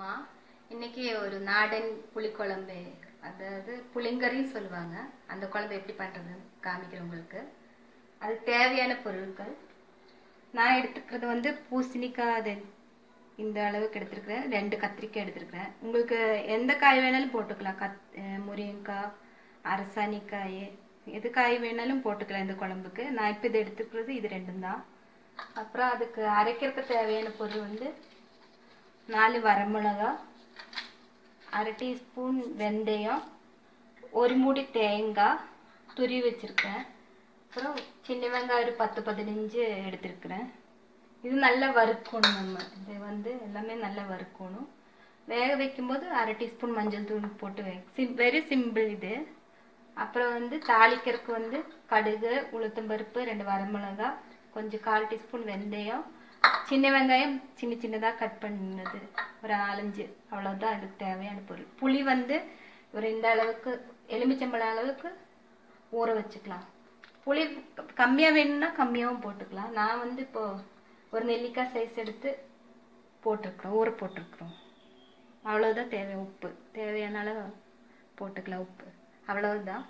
அம்மா இன்னைக்கு ஒரு நாடன் புளிக்குழம்பு அதாவது புளிங்கறின்னு சொல்லுவாங்க அந்த குழம்பு எப்படி பண்ணுறதுன்னு காமிக்கிறேன் உங்களுக்கு அதுக்கு தேவையான பொருட்கள் நான் எடுத்துக்கிறது வந்து பூசணிக்காய் அது இந்த அளவுக்கு எடுத்துருக்கிறேன் ரெண்டு கத்திரிக்காய் எடுத்துருக்கிறேன் உங்களுக்கு எந்த காய் வேணாலும் போட்டுக்கலாம் கத் அஹ் முருங்கக்காய் அரசாணிக்காய் எது காய் வேணாலும் போட்டுக்கலாம் இந்த குழம்புக்கு நான் இப்போ இது எடுத்துக்கிறது இது ரெண்டும் தான் அப்புறம் அதுக்கு அரைக்கிறதுக்கு தேவையான பொருள் வந்து நாலு வரமிளகா அரை டீஸ்பூன் வெந்தயம் ஒரு மூடி தேங்காய் துருவி வச்சுருக்கேன் அப்புறம் சின்ன வெங்காயம் ஒரு பத்து பதினஞ்சு எடுத்திருக்கிறேன் இது நல்லா வறுக்கணும் நம்ம இது வந்து எல்லாமே நல்லா வறுக்கணும் வேக வைக்கும்போது அரை டீஸ்பூன் மஞ்சள் தூள் போட்டு வே சிம் வெரி சிம்பிள் இது அப்புறம் வந்து தாளிக்கிறதுக்கு வந்து கடுகு உளுத்தம்பருப்பு ரெண்டு வரமிளகா கொஞ்சம் கால் டீஸ்பூன் வெந்தயம் சின்ன வெங்காயம் சின்ன சின்னதாக கட் பண்ணது ஒரு நாலஞ்சு அவ்வளோதான் அதுக்கு தேவையான பொருள் புளி வந்து ஒரு இந்த அளவுக்கு எலுமிச்சம்பழம் அளவுக்கு ஊற வச்சுக்கலாம் புளி கம்மியாக வேணும்னா கம்மியாகவும் போட்டுக்கலாம் நான் வந்து இப்போ ஒரு நெல்லிக்காய் சைஸ் எடுத்து போட்டிருக்கிறோம் ஊற போட்டிருக்கிறோம் அவ்வளோதான் தேவை உப்பு தேவையான அளவு போட்டுக்கலாம் உப்பு அவ்வளவுதான்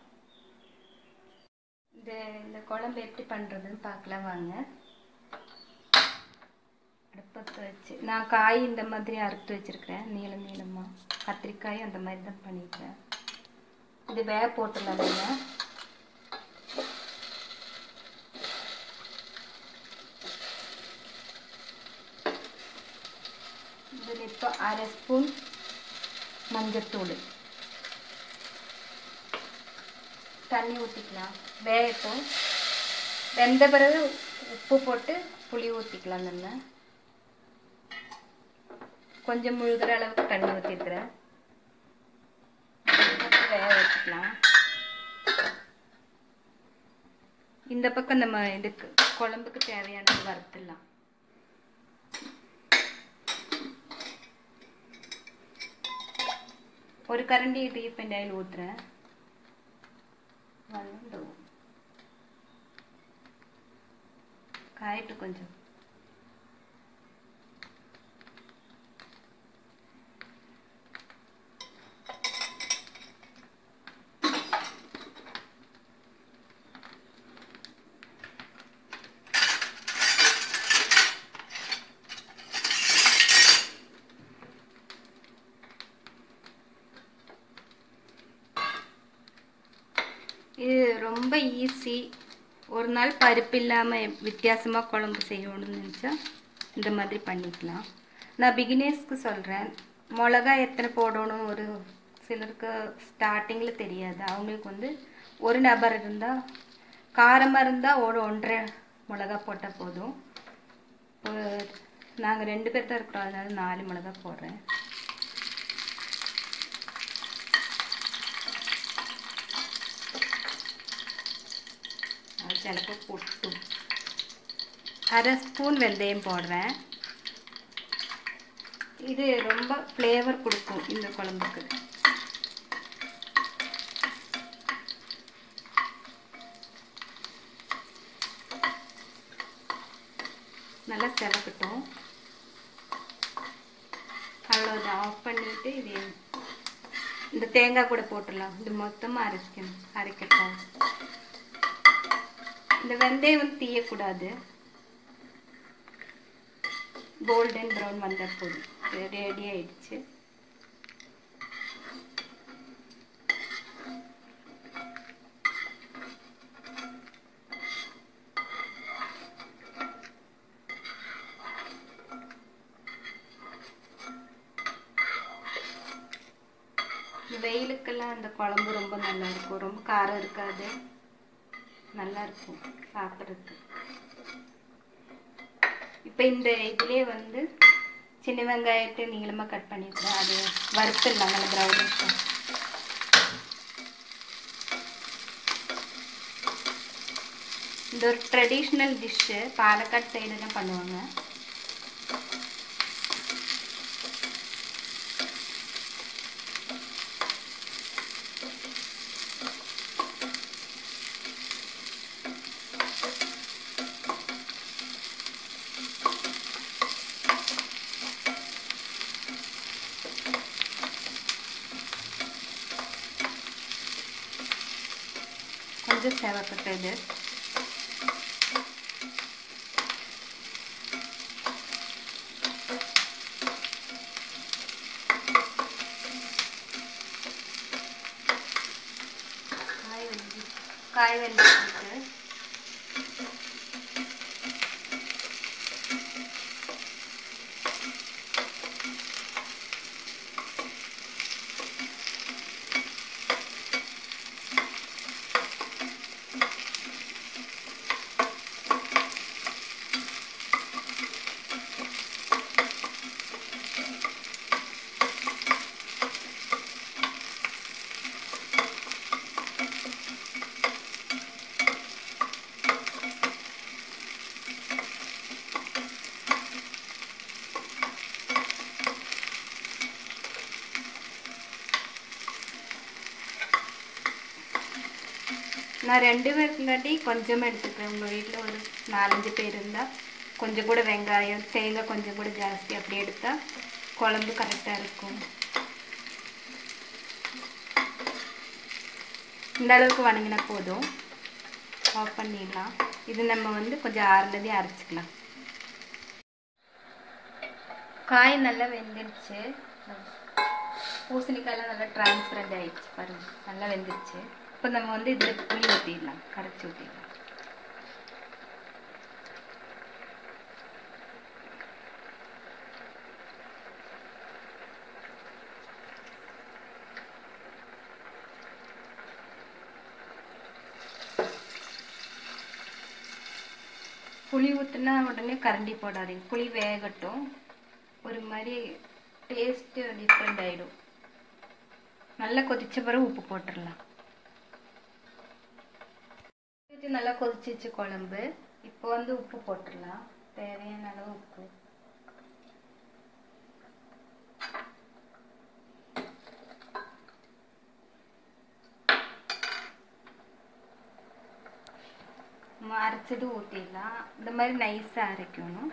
இந்த இந்த குழம்பு எப்படி பண்ணுறதுன்னு பார்க்கலாம் வாங்க அடுப்பத்தை வச்சு நான் காய் இந்த மாதிரி அறுத்து வச்சிருக்கிறேன் நீளம் நீளமாக கத்திரிக்காய் அந்த மாதிரி தான் பண்ணிக்கிறேன் இது வேக போட்டுடலாம் நீங்கள் இதில் இப்போ அரை ஸ்பூன் மஞ்சத்தூள் தண்ணி ஊற்றிக்கலாம் வேகட்டும் வெந்த பிறகு உப்பு போட்டு புளி ஊற்றிக்கலாம் நம்ம கொஞ்சம் முழுகிற அளவுக்கு தண்ணி ஊற்றிருக்கிறேன் வேக வச்சுக்கலாம் இந்த பக்கம் நம்ம இதுக்கு குழம்புக்கு தேவையானது வறுத்துடலாம் ஒரு கரண்டி டீப் ஆயில் ஊற்றுறேன் வந்து காயட்டு கொஞ்சம் இது ரொம்ப ஈஸி ஒரு நாள் பருப்பு இல்லாமல் வித்தியாசமாக குழம்பு செய்யணும்னு நினச்சா இந்த மாதிரி பண்ணிக்கலாம் நான் பிகினர்ஸ்க்கு சொல்கிறேன் மிளகா எத்தனை போடணும் ஒரு சிலருக்கு ஸ்டார்டிங்கில் தெரியாது அவங்களுக்கு வந்து ஒரு நபர் இருந்தால் காரமாக இருந்தால் ஒரு ஒன்றரை மிளகா போட்டால் போதும் நாங்கள் ரெண்டு பேர் தான் இருக்கிறோம் அதனால நாலு மிளகா போடுறேன் அது சிலப்போ பொட்டும் அரை ஸ்பூன் வெந்தயம் போடுறேன் இது ரொம்ப ஃப்ளேவர் கொடுக்கும் இந்த குழம்புக்கு நல்லா செவக்கட்டும் அவ்வளோதான் ஆஃப் பண்ணிவிட்டு இது இந்த தேங்காய் கூட போட்டுடலாம் இது மொத்தமாக அரைக்கணும் அரைக்கட்டும் இந்த வெந்தயம் வந்து தீயக்கூடாது கோல்டன் ப்ரௌன் வந்தால் போதும் ரெடி ஆயிடுச்சு வெயிலுக்கெல்லாம் அந்த குழம்பு ரொம்ப நல்லா இருக்கும் ரொம்ப காரம் இருக்காது நல்லா இருக்கும் சாப்பிட்றதுக்கு இப்போ இந்த இதுலேயே வந்து சின்ன வெங்காயத்தை நீளமாக கட் பண்ணியிருக்கேன் அது வறுத்துடலாம் நல்லா ப்ரௌனிஷ் இந்த ஒரு ட்ரெடிஷ்னல் டிஷ்ஷு பாலக்காடு சைடெல்லாம் பண்ணுவாங்க கொஞ்சம் சேவப்பட்டது காய் வெந்து காய் வெந்துருக்கு நான் ரெண்டு பேருக்குங்காட்டி கொஞ்சமாக எடுத்துக்கிறேன் உங்கள் வீட்டில் ஒரு நாலஞ்சு பேர் இருந்தால் கொஞ்சம் கூட வெங்காயம் தேங்காய் கொஞ்சம் கூட ஜாஸ்தி அப்படி எடுத்தால் குழம்பு கரெக்டாக இருக்கும் இந்த அளவுக்கு வணங்கினா போதும் ஆஃப் பண்ணிடலாம் இது நம்ம வந்து கொஞ்சம் ஆறுனதே அரைச்சிக்கலாம் காய் நல்லா வெந்துடுச்சு பூசணிக்காயெல்லாம் நல்லா டிரான்ஸ்பரண்ட் ஆயிடுச்சு பாருங்க நல்லா வெந்துருச்சு இப்போ நம்ம வந்து இதில் புளி ஊற்றிடலாம் கரைச்சி ஊற்றிடலாம் புளி ஊற்றினா உடனே கரண்டி போடாதீங்க புளி வேகட்டும் ஒரு மாதிரி டேஸ்ட்டு டிஃப்ரெண்ட் ஆகிடும் நல்லா கொதிச்ச பிறகு உப்பு போட்டுடலாம் இது நல்லா கொதிச்சிச்சு குழம்பு இப்போ வந்து உப்பு போட்டுடலாம் தேவையான அளவு உப்பு நம்ம அரைச்சது ஊற்றிடலாம் இந்த மாதிரி நைஸாக அரைக்கணும்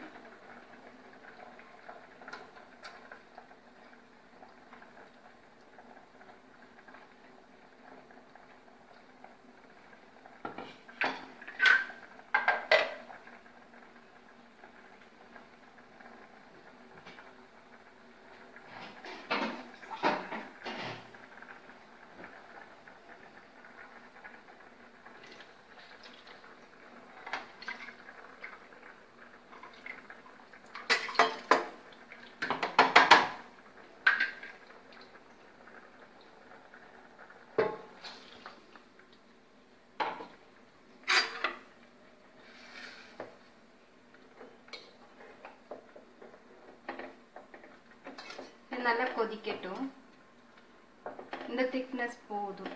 இது நல்லா கொதிக்கட்டும் இந்த திக்னஸ் போதும்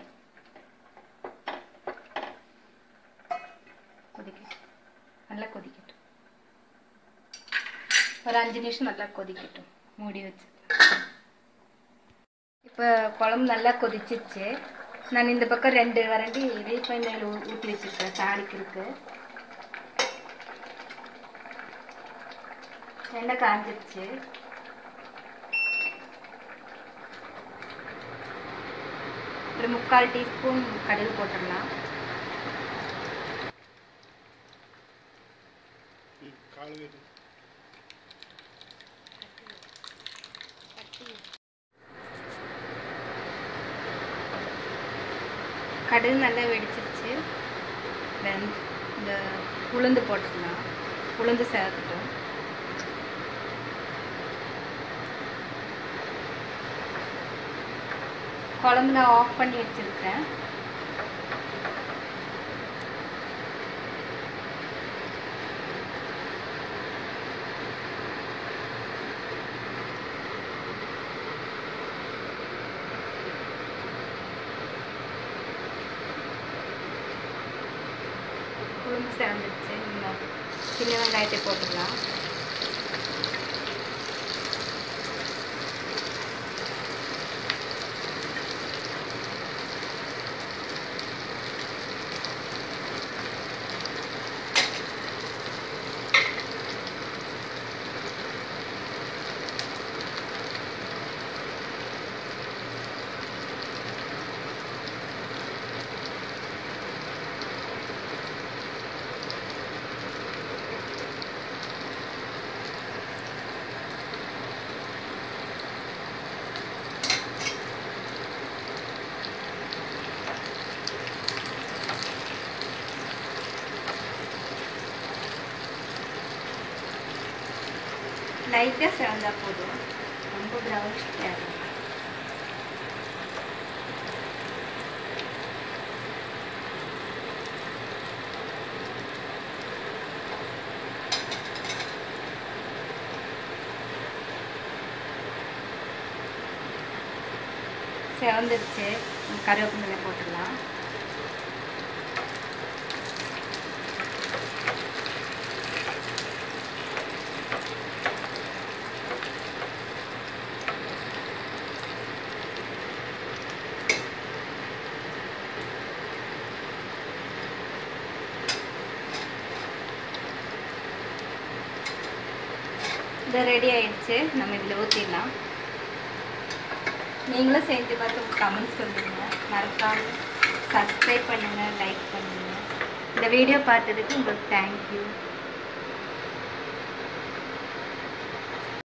கொதிக்கட்டும் நல்லா கொதிக்கட்டும் ஒரு அஞ்சு நிமிஷம் நல்லா கொதிக்கட்டும் மூடி வச்சு இப்போ குழம்பு நல்லா கொதிச்சிச்சு நான் இந்த பக்கம் ரெண்டு வரண்டி ரீஃபைன் ஆயில் ஊற்றி வச்சுருக்கேன் தாளிக்கிறதுக்கு எண்ணெய் காஞ்சிருச்சு ஒரு முக்கால் டீஸ்பூன் கடுகு போட்டுடலாம் கடுகு நல்லா வெடிச்சிருச்சு வெந் இந்த உளுந்து போட்டுக்கலாம் உளுந்து சேர்த்துட்டோம் குழம்பு நான் ஆஃப் பண்ணி வச்சுருக்கேன் குழம்பு சேர்ந்துருச்சு இன்னும் சின்ன வெங்காயத்தை போட்டுக்கலாம் லைட்டாக சேர்ந்தா போதும் ரொம்ப ப்ரௌனிஷ் தேவை செவந்துருச்சு கருவேப்பிலை போட்டுடலாம் இது ரெடி ஆயிடுச்சு நம்ம இதில் ஊற்றிடலாம் நீங்களும் செஞ்சு பார்த்து கமெண்ட் சொல்லுங்கள் மறக்காமல் சப்ஸ்கிரைப் பண்ணுங்கள் லைக் பண்ணுங்கள் இந்த வீடியோ பார்த்ததுக்கு உங்களுக்கு தேங்க்யூ